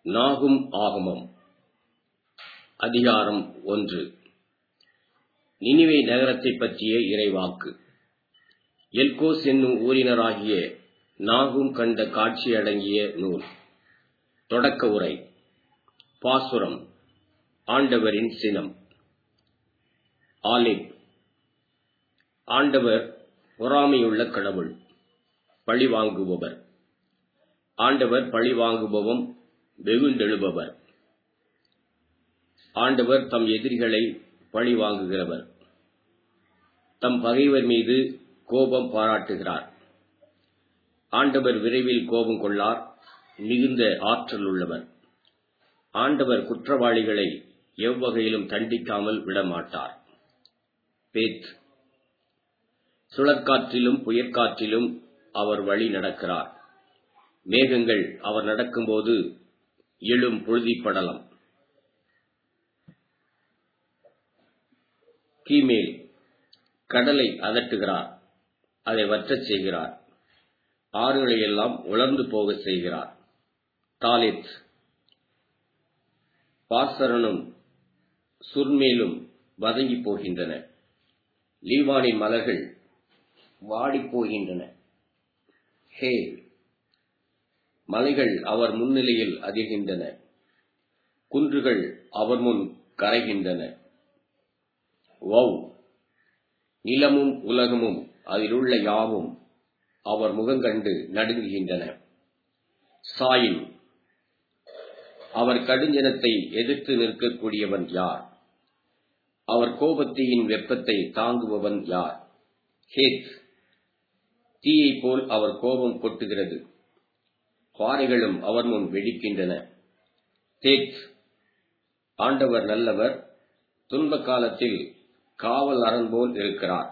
நாகும் ஆகமம் அதிகாரம் ஒன்று நினிவே நகரத்தைப் பற்றிய இறைவாக்கு எல்கோஸ் என்னும் ஊரினராகிய நாகும் கண்ட காட்சி அடங்கிய நூல் தொடக்க உரை பாசுரம் ஆண்டவரின் சினம் ஆலிப் ஆண்டவர் பொறாமையுள்ள கடவுள் பழிவாங்குபவர் ஆண்டவர் பழிவாங்குபவம் வெகுண்டெழுபவர் ஆண்டவர் தம் எதிரிகளை பழிவாங்குகிறவர் தம் பகைவர் மீது கோபம் பாராட்டுகிறார் ஆண்டவர் விரைவில் கோபம் கொள்ளார் மிகுந்த ஆற்றல் உள்ளவர் ஆண்டவர் குற்றவாளிகளை எவ்வகையிலும் தண்டிக்காமல் விடமாட்டார் பேத் சுழற்காற்றிலும் புயற்காற்றிலும் அவர் வழி நடக்கிறார் மேகங்கள் அவர் நடக்கும்போது எழும் புழுதிப்படலம் கீமேல் கடலை அதட்டுகிறார் அதை வற்றச் செய்கிறார் ஆறுகளை எல்லாம் உலர்ந்து போகச் செய்கிறார் தாலித் பாசரனும் சுர்மேலும் வதங்கி போகின்றன லீவானின் மலர்கள் வாடிப் போகின்றன ஹே மலைகள் அவர் முன்னிலையில் அதிர்கின்றன குன்றுகள் அவர் முன் கரைகின்றன வவ் நிலமும் உலகமும் அதிலுள்ள யாவும் அவர் முகங்கண்டு நடுங்குகின்றன சாயின் அவர் கடுஞ்சனத்தை எதிர்த்து நிற்கக்கூடியவன் யார் அவர் கோபத்தீயின் வெப்பத்தை தாங்குபவன் யார் ஹேத் தீயை போல் அவர் கோபம் கொட்டுகிறது பாறைகளும் அவர் முன் வெடிக்கின்றன தேத் ஆண்டவர் நல்லவர் துன்ப காலத்தில் காவல் அரண் போல் இருக்கிறார்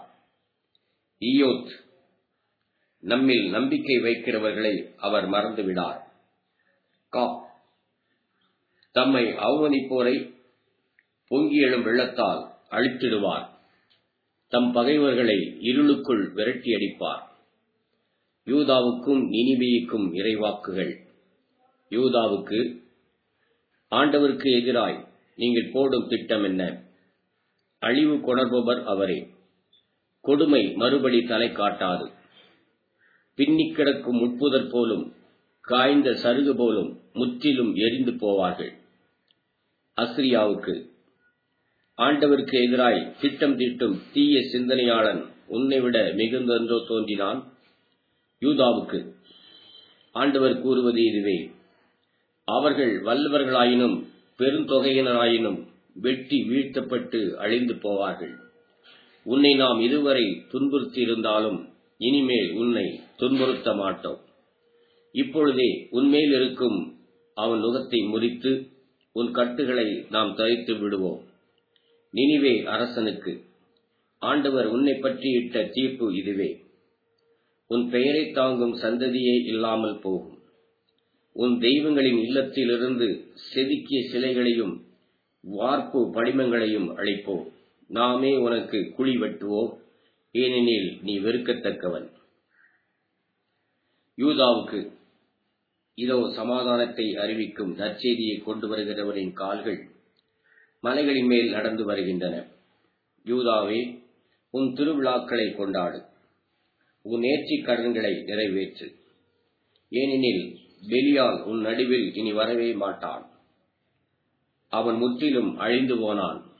ஈயோத் நம்மில் நம்பிக்கை வைக்கிறவர்களை அவர் மறந்துவிடார் காப் தம்மை அவமதிப்போரை பொங்கி எழும் வெள்ளத்தால் அழித்திடுவார் தம் பகைவர்களை இருளுக்குள் விரட்டியடிப்பார் யூதாவுக்கும் நினிபியுக்கும் இறைவாக்குகள் யூதாவுக்கு ஆண்டவருக்கு எதிராய் நீங்கள் போடும் திட்டம் என்ன அழிவு கொணர்பவர் அவரே கொடுமை மறுபடி தலை காட்டாது பின்னிக் கிடக்கும் முட்புதர் போலும் காய்ந்த சருகு போலும் முற்றிலும் எரிந்து போவார்கள் அஸ்ரியாவுக்கு ஆண்டவருக்கு எதிராய் திட்டம் தீட்டும் தீய சிந்தனையாளன் உன்னை விட மிகுந்தென்றோ தோன்றினான் யூதாவுக்கு ஆண்டவர் கூறுவது இதுவே அவர்கள் வல்லவர்களாயினும் பெருந்தொகையினராயினும் வெட்டி வீழ்த்தப்பட்டு அழிந்து போவார்கள் உன்னை நாம் இதுவரை துன்புறுத்தி இருந்தாலும் இனிமேல் உன்னை துன்புறுத்த மாட்டோம் இப்பொழுதே உன்மேல் இருக்கும் அவன் நுகத்தை முறித்து உன் கட்டுகளை நாம் தரித்து விடுவோம் நினிவே அரசனுக்கு ஆண்டவர் உன்னை பற்றி இட்ட தீர்ப்பு இதுவே உன் பெயரை தாங்கும் சந்ததியே இல்லாமல் போகும் உன் தெய்வங்களின் இல்லத்திலிருந்து செதுக்கிய சிலைகளையும் வார்ப்பு படிமங்களையும் அளிப்போம் நாமே உனக்கு குழி வெட்டுவோம் ஏனெனில் நீ வெறுக்கத்தக்கவன் யூதாவுக்கு இதோ சமாதானத்தை அறிவிக்கும் நற்செய்தியை கொண்டு வருகிறவரின் கால்கள் மலைகளின் மேல் நடந்து வருகின்றன யூதாவே உன் திருவிழாக்களை கொண்டாடு உன் நேர்ச்சிக் கடன்களை நிறைவேற்று ஏனெனில் பெலியால் உன் நடுவில் இனி வரவே மாட்டான் அவன் முற்றிலும் அழிந்து போனான்